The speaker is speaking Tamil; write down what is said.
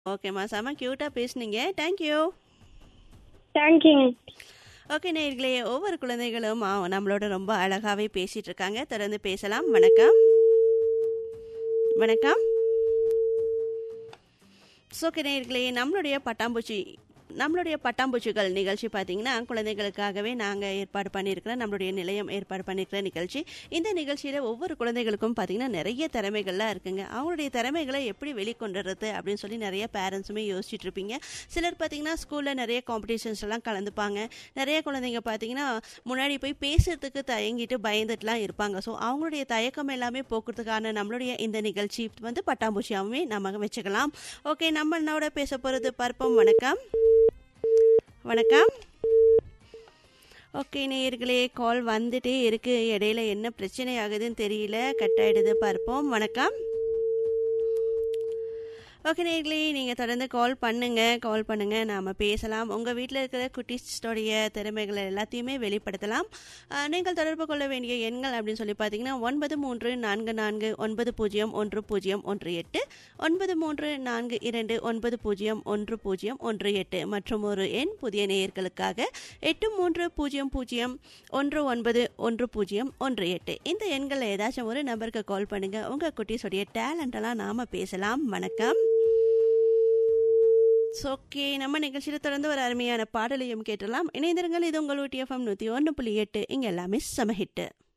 ஓகேம்மா செம க்யூட்டாக பேசுனீங்க தேங்க்யூ தேங்க்யூங்க ஓகே நேர்களே ஒவ்வொரு குழந்தைகளும் ஆ, நம்மளோட ரொம்ப அழகாகவே பேசிட்டு இருக்காங்க தொடர்ந்து பேசலாம் வணக்கம் வணக்கம் ஓகே நேர்களே நம்மளுடைய பட்டாம்பூச்சி நம்மளுடைய பட்டாம்பூச்சிகள் நிகழ்ச்சி பார்த்தீங்கன்னா குழந்தைகளுக்காகவே நாங்கள் ஏற்பாடு பண்ணியிருக்கிற நம்மளுடைய நிலையம் ஏற்பாடு பண்ணியிருக்கிற நிகழ்ச்சி இந்த நிகழ்ச்சியில் ஒவ்வொரு குழந்தைகளுக்கும் பார்த்தீங்கன்னா நிறைய திறமைகள்லாம் இருக்குங்க அவங்களுடைய திறமைகளை எப்படி வெளிக்கொண்டுறது அப்படின்னு சொல்லி நிறைய பேரண்ட்ஸுமே யோசிச்சுட்டு இருப்பீங்க சிலர் பார்த்தீங்கன்னா ஸ்கூலில் நிறைய காம்படிஷன்ஸ் எல்லாம் கலந்துப்பாங்க நிறைய குழந்தைங்க பார்த்தீங்கன்னா முன்னாடி போய் பேசுறதுக்கு தயங்கிட்டு பயந்துட்டுலாம் இருப்பாங்க ஸோ அவங்களுடைய தயக்கம் எல்லாமே போக்குறதுக்கான நம்மளுடைய இந்த நிகழ்ச்சி வந்து பட்டாம்பூச்சியாகவே நம்ம வச்சுக்கலாம் ஓகே நம்ம என்னோட பேச போகிறது பார்ப்போம் வணக்கம் வணக்கம் ஓகே நேயர்களே கால் வந்துட்டே இருக்கு இடையில என்ன பிரச்சனை ஆகுதுன்னு தெரியல கட் ஆயிடுது பார்ப்போம் வணக்கம் ஓகே நேர்களே நீங்கள் தொடர்ந்து கால் பண்ணுங்க கால் பண்ணுங்க நாம் பேசலாம் உங்கள் வீட்டில் இருக்கிற குட்டீஸோடைய திறமைகளை எல்லாத்தையுமே வெளிப்படுத்தலாம் அஹ், நீங்கள் தொடர்பு கொள்ள வேண்டிய எண்கள் அப்படின்னு சொல்லி பார்த்தீங்கன்னா ஒன்பது மூன்று நான்கு நான்கு ஒன்பது பூஜ்ஜியம் ஒன்று பூஜ்ஜியம் ஒன்று எட்டு ஒன்பது மூன்று நான்கு இரண்டு ஒன்பது பூஜ்ஜியம் ஒன்று பூஜ்ஜியம் ஒன்று எட்டு மற்றும் ஒரு எண் புதிய நேயர்களுக்காக எட்டு மூன்று பூஜ்ஜியம் பூஜ்ஜியம் ஒன்று ஒன்பது ஒன்று பூஜ்ஜியம் ஒன்று எட்டு இந்த எண்களில் ஏதாச்சும் ஒரு நம்பருக்கு கால் பண்ணுங்க உங்கள் குட்டீஸோடைய டேலண்டெல்லாம் நாம பேசலாம் வணக்கம் ஓகே நம்ம நிகழ்ச்சியில் தொடர்ந்து ஒரு அருமையான பாடலையும் கேட்டலாம் இணைந்திருங்கள் இது உங்கள் ஊட்டி எஃப்எம் நூற்றி ஒன்று புள்ளி எட்டு இங்கே எல்லாமே சமஹிட்டு